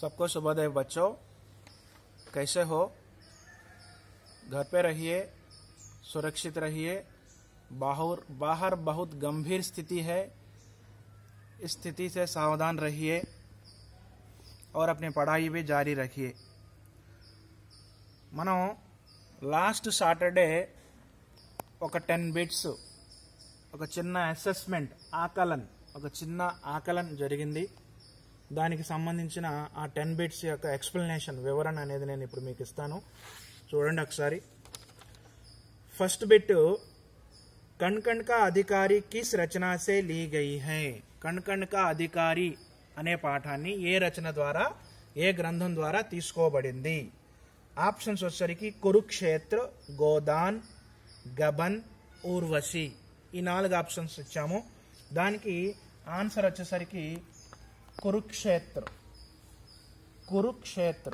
सबको शुभोदय बच्चों कैसे हो घर पे रहिए सुरक्षित रहिए बाहर बाहर बहुत गंभीर स्थिति है इस स्थिति से सावधान रहिए और अपनी पढ़ाई भी जारी रखिए మనం లాస్ట్ సాటర్డే ఒక టెన్ బిట్స్ ఒక చిన్న అసెస్మెంట్ ఆకలన్ ఒక చిన్న ఆకలన్ జరిగింది దానికి సంబంధించిన ఆ టెన్ బిట్స్ యొక్క ఎక్స్ప్లెనేషన్ వివరణ అనేది నేను ఇప్పుడు మీకు ఇస్తాను చూడండి ఒకసారి ఫస్ట్ బిట్ కణ్కణ్ కా అధికారి కిస్ రచన సే లీ గయి హై కణ్కణ్ కా అధికారి అనే పాఠాన్ని ఏ రచన ద్వారా ఏ గ్రంథం ద్వారా తీసుకోబడింది ఆప్షన్స్ వచ్చేసరికి కురుక్షేత్ర గోదాన్ గబన్ ఊర్వశి ఈ నాలుగు ఆప్షన్స్ ఇచ్చాము దానికి ఆన్సర్ వచ్చేసరికి కురుక్షేత్ర కురుక్షేత్ర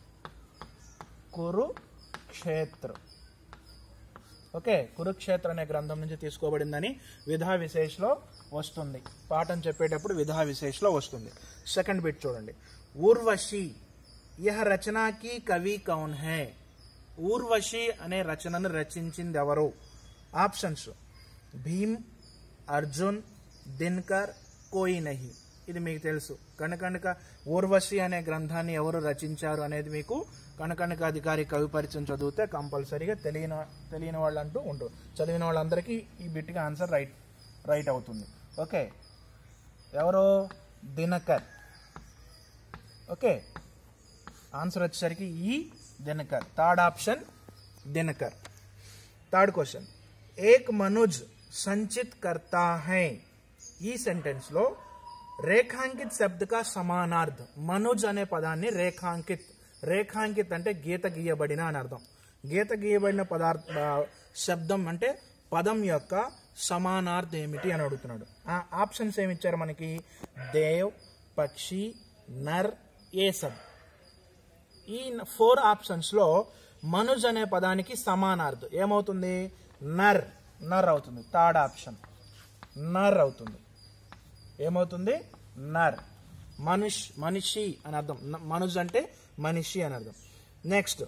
కురుక్షేత్ర ఓకే కురుక్షేత్ర అనే గ్రంథం నుంచి తీసుకోబడిందని విధా విశేష్లో వస్తుంది పాఠం చెప్పేటప్పుడు విధా విశేష్లో వస్తుంది సెకండ్ బిట్ చూడండి ఊర్వశి యహ రచనాకి కవి కౌన్ హే ఊర్వశి అనే రచనను రచించింది ఎవరు ఆప్షన్స్ భీమ్ అర్జున్ దిన్కర్ కోయి నహి ఇది మీకు తెలుసు కనకనక ఊర్వశి అనే గ్రంథాన్ని ఎవరు రచించారు అనేది మీకు కనకనక అధికారి కవి పరిచయం చదివితే కంపల్సరీగా తెలియని తెలియని వాళ్ళు అంటూ ఉండరు చదివిన వాళ్ళందరికీ ఈ బిట్కి ఆన్సర్ రైట్ రైట్ అవుతుంది ఓకే ఎవరు దినకర్ ఓకే ఆన్సర్ వచ్చేసరికి ఈ Dinakar third option Dinakar third question ఏక్ మనుజ్ సంచిత్ కర్తా హై ఈ సెంటెన్స్ లో రేఖాంకిత్ శబ్ద కా సమానార్థ్ మనుజ్ అనే పదాన్ని రేఖాంకిత్ రేఖాంకిత్ అంటే గీత గీయబడిన అని అర్థం గీత గీయబడిన పదార్థ శబ్దం అంటే పదం యొక్క సమానార్థం ఏమిటి అని అడుగుతున్నాడు ఆ ఆప్షన్స్ ఏమి ఇచ్చారు మనకి దేవ్ పక్షి నర్ ఏ సబ్ ఈ ఫోర్ ఆప్షన్స్ లో మనుజ్ అనే పదానికి సమానార్థం ఏమవుతుంది నర్ నర్ అవుతుంది థర్డ్ ఆప్షన్ నర్ అవుతుంది ఏమవుతుంది నర్ మనుష్ మనిషి అని అర్థం న- మనుజ్ అంటే మనిషి అని అర్థం నెక్స్ట్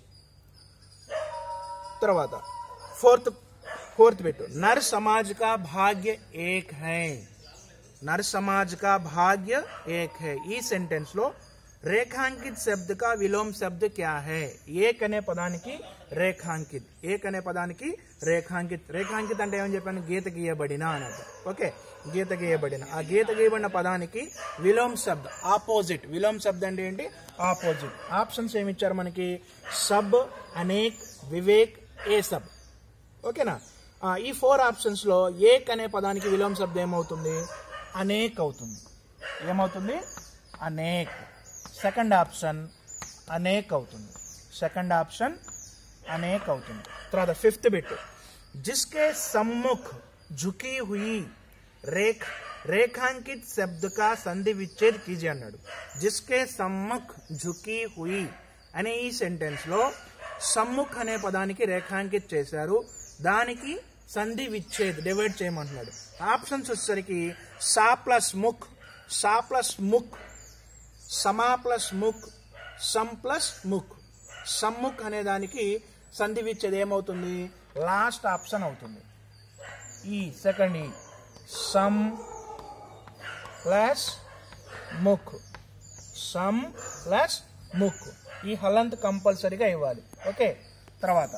తర్వాత ఫోర్త్ ఫోర్త్ పెట్టు నర్ సమాజ్ కా భాగ్య ఏక్ హై నర్ సమాజ్ కా భాగ్య ఏక్ హై ఈ సెంటెన్స్ లో రేఖాంకిత్ శబ్ద కా విలోమ్ శబ్ద క్యా హై ఏక్ అనే పదానికి రేఖాంకిత్ ఏక్ అనే పదానికి రేఖాంకిత్ రేఖాంకిత్ అంటే ఏమని చెప్పాను గీత గీయబడిన అని అర్థం ఓకే గీత గీయబడిన ఆ గీత గీయబడిన పదానికి విలోమ్ శబ్ద ఆపోజిట్ విలోమ్ శబ్ద అంటే ఏంటి ఆపోజిట్ ఆప్షన్స్ ఏమి ఇచ్చారు మనకి సబ్ అనేక్ వివేక్ ఏ సబ్ ఓకేనా ఆ, ఈ ఫోర్ ఆప్షన్స్ లో ఏక్ అనే పదానికి విలోమ శబ్దం ఏమవుతుంది అనేక్ అవుతుంది ఏమవుతుంది అనేక్ సెకండ్ ఆప్షన్ అనేక్ అవుతుంది సెకండ్ ఆప్షన్ అనేక్ అవుతుంది తర్వాత ఫిఫ్త్ బిట్ జిస్కే సమ్ముఖ్ झुकी हुई रेख रेखांकित शब्द का సంధి విచ్ఛేద్ కీజీ అన్నాడు జిస్కే సమ్ముఖ్ ఝుకీ హుయి అనే ఈ సెంటెన్స్ లో సమ్ముఖ్ అనే పదానికి రేఖాంకిత్ చేశారు దానికి సంధి విచ్ఛేద్ డివైడ్ చేయమంటున్నాడు ఆప్షన్స్ వచ్చేసరికి సా ప్లస్ ముఖ్ సా ప్లస్ ముఖ్ సమా ప్లస్ ముఖ్ సమ్ ప్లస్ ముఖ్ సమ్ముఖ్ అనే దానికి సంధి విచ్ఛేద్ ఏమవుతుంది లాస్ట్ ఆప్షన్ అవుతుంది ఈ సెకండ్ ఈ సమ్ ప్లస్ ముక్ సమ్ ప్లస్ ముక్ ఈ హలంత్ కంపల్సరీగా ఇవ్వాలి ఓకే తర్వాత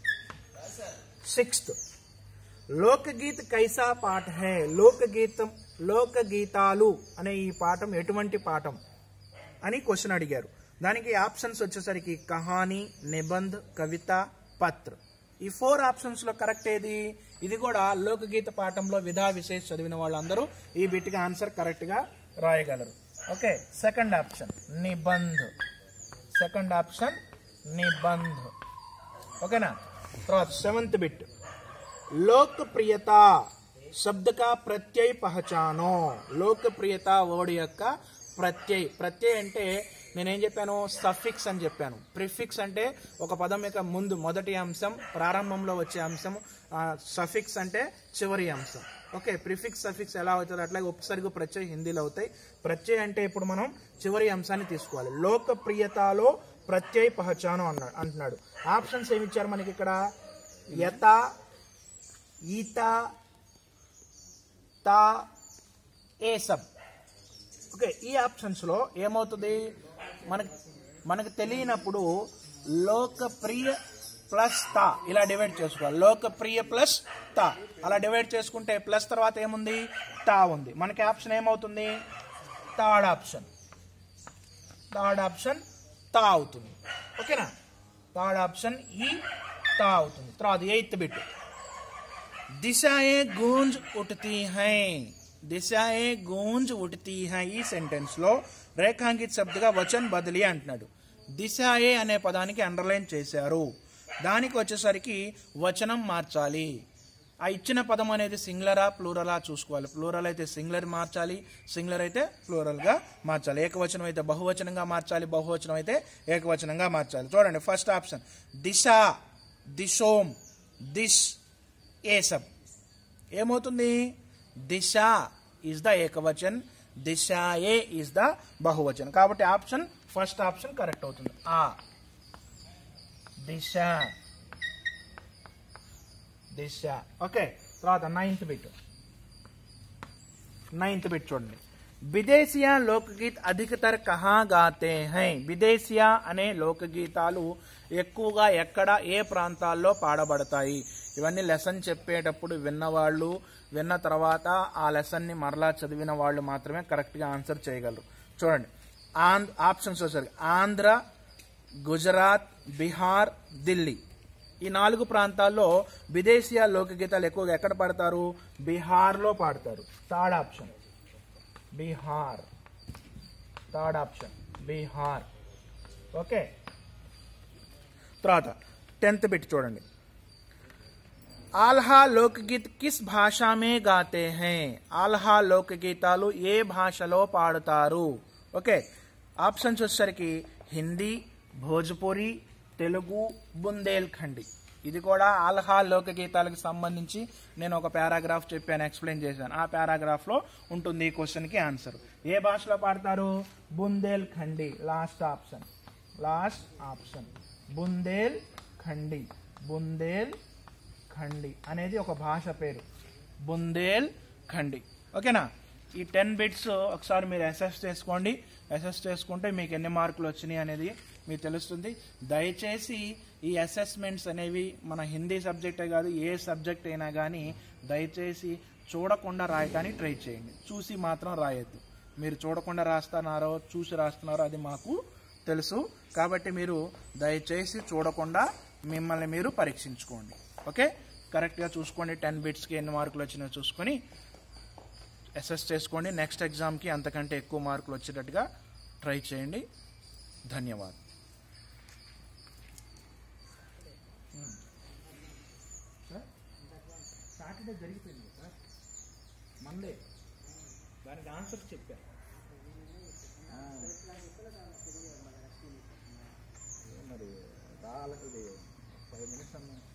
సిక్స్త్ లోకగీత్ కైసా పాఠ హే లోకగీతం లోకగీతాలు అనే ఈ పాఠం ఎటువంటి పాఠం అని క్వశ్చన్ అడిగారు దానికి ఆప్షన్స్ వచ్చేసరికి కహాని నిబంధ్ కవిత పత్ర ఈ ఫోర్ ఆప్షన్స్ లో కరెక్ట్ ఏది ఇది కూడా లోకగీత పాఠంలో విధా విశేష్ చదివిన వాళ్ళందరూ ఈ బిట్కి ఆన్సర్ కరెక్ట్ గా రాయగలరు ఓకే సెకండ్ ఆప్షన్ నిబంధ్ సెకండ్ ఆప్షన్ నిబంధ్ ఓకేనా తర్వాత సెవెంత్ బిట్ లోకప్రియత శబ్ద కా ప్రత్యయ పహచానో లోకప్రియత వర్డ్ యొక్క ప్రత్యయ్ ప్రత్యయ్ అంటే నేనేం చెప్పాను సఫిక్స్ అని చెప్పాను ప్రిఫిక్స్ అంటే ఒక పదం యొక్క ముందు మొదటి అంశం ప్రారంభంలో వచ్చే అంశం సఫిక్స్ అంటే చివరి అంశం ఓకే ప్రిఫిక్స్ సఫిక్స్ ఎలా అవుతుంది అట్లాగే ఉపసర్గ ప్రత్యయ హిందీలో అవుతాయి ప్రత్యయ అంటే ఇప్పుడు మనం చివరి అంశాన్ని తీసుకోవాలి లోకప్రియతలో ప్రత్యయ పహచాను అన్నాడు అంటున్నాడు ఆప్షన్స్ ఏమి ఇచ్చారు మనకి ఇక్కడ యత ఈత తా ఏ సబ్ ఓకే ఈ ఆప్షన్స్ లో ఏమవుతుంది మనకి మనకు తెలియనప్పుడు లోకప్రియ ప్లస్ తా ఇలా డివైడ్ చేసుకోవాలి లోకప్రియ ప్లస్ తా అలా డివైడ్ చేసుకుంటే ప్లస్ తర్వాత ఏముంది తా ఉంది మనకి ఆప్షన్ ఏమవుతుంది థర్డ్ ఆప్షన్ థర్డ్ ఆప్షన్ తా అవుతుంది ఓకేనా థర్డ్ ఆప్షన్ ఈ తా అవుతుంది తర్వాత ఎయిత్ బిట్ दिशाएं गूंज उठती हैं दिशाएं गूंज उठती हैं ఈ సెంటెన్స్ లో రేఖాంకిత శబ్దగా వచన్ బదిలీ అంటున్నాడు దిశాయే అనే పదానికి అండర్లైన్ చేశారు దానికి వచ్చేసరికి వచనం మార్చాలి ఆ ఇచ్చిన పదం అనేది సింగులరా ప్లూరలా చూసుకోవాలి ప్లూరల్ అయితే సింగులర్ మార్చాలి సింగులర్ అయితే ప్లూరల్ గా మార్చాలి ఏకవచనం అయితే బహువచనంగా మార్చాలి బహువచనం అయితే ఏకవచనంగా మార్చాలి చూడండి ఫస్ట్ ఆప్షన్ దిశ దిశోం దిశ్ ఏ సబ్ ఏమవుతుంది దిశ ఈజ్ ద ఏకవచన్ దిశ ఏ ఈజ్ ద బహువచన్ కాబట్టి ఆప్షన్ ఫస్ట్ ఆప్షన్ కరెక్ట్ అవుతుంది ఆ దిశ దిశ ఓకే తర్వాత నైన్త్ బిట్ నైన్త్ బిట్ చూడండి విదేశీయ లోకగీత్ అధికతర్ కహా గాతే హై విదేశీయ అనే లోకగీతాలు ఎక్కువగా ఎక్కడ ఏ ప్రాంతాల్లో పాడబడతాయి ఇవన్నీ లెసన్ చెప్పేటప్పుడు విన్నవాళ్ళు విన్న తర్వాత ఆ లెసన్ ని మరలా చదివిన వాళ్ళు మాత్రమే కరెక్ట్ గా ఆన్సర్ చేయగలరు చూడండి ఆంధ్ర ఆప్షన్స్ వచ్చారు ఆంధ్ర గుజరాత్ బీహార్ ఢిల్లీ ఈ నాలుగు ప్రాంతాల్లో విదేశీయ లోకగీతాలు ఎక్కువగా ఎక్కడ పాడతారు బీహార్లో పాడతారు third option Bihar third option Bihar okay తర్వాత టెన్త్ బిట్ చూడండి ఆల్హా లోకగీత్ కిస్ భాషా మే గాతే హై ఆల్హా లోకగీతాలు ఏ భాషలో పాడుతారు ఓకే ఆప్షన్స్ వచ్చేసరికి హిందీ భోజ్పురి తెలుగు బుందేల్ఖండి ఇది కూడా ఆల్హా లోకగీతాలకు సంబంధించి నేను ఒక పారాగ్రాఫ్ చెప్పాను ఎక్స్ప్లెయిన్ చేశాను ఆ పారాగ్రాఫ్ లో ఉంటుంది ఈ క్వశ్చన్ కి ఆన్సర్ ఏ భాషలో పాడతారు Bundelkhandi last option last option Bundelkhandi Bundelkhandi అనేది ఒక భాష పేరు బుందేల్ ఖండి ఓకేనా ఈ టెన్ బిట్స్ ఒకసారి మీరు అసెస్ చేసుకోండి అసెస్ చేసుకుంటే మీకు ఎన్ని మార్కులు వచ్చినాయి అనేది మీకు తెలుస్తుంది దయచేసి ఈ అసెస్మెంట్స్ అనేవి మన హిందీ సబ్జెక్టే కాదు ఏ సబ్జెక్ట్ అయినా కానీ దయచేసి చూడకుండా రాయటానికి ట్రై చేయండి చూసి మాత్రం రాయొద్దు మీరు చూడకుండా రాస్తున్నారో చూసి రాస్తున్నారో అది మాకు తెలుసు కాబట్టి మీరు దయచేసి చూడకుండా మిమ్మల్ని మీరు పరీక్షించుకోండి ఓకే కరెక్ట్గా చూసుకోండి టెన్ బిట్స్కి ఎన్ని మార్కులు వచ్చినాయో చూసుకొని అసెస్ చేసుకోండి నెక్స్ట్ ఎగ్జామ్కి అంతకంటే ఎక్కువ మార్కులు వచ్చేటట్టుగా ట్రై చేయండి ధన్యవాదాలు సాటర్డే జరిగిపోయింది సార్ మండే దానికి ఆన్సర్ చెప్పా మరి రాళ్ళకి ఫైవ్ మినిట్స్ అన్నా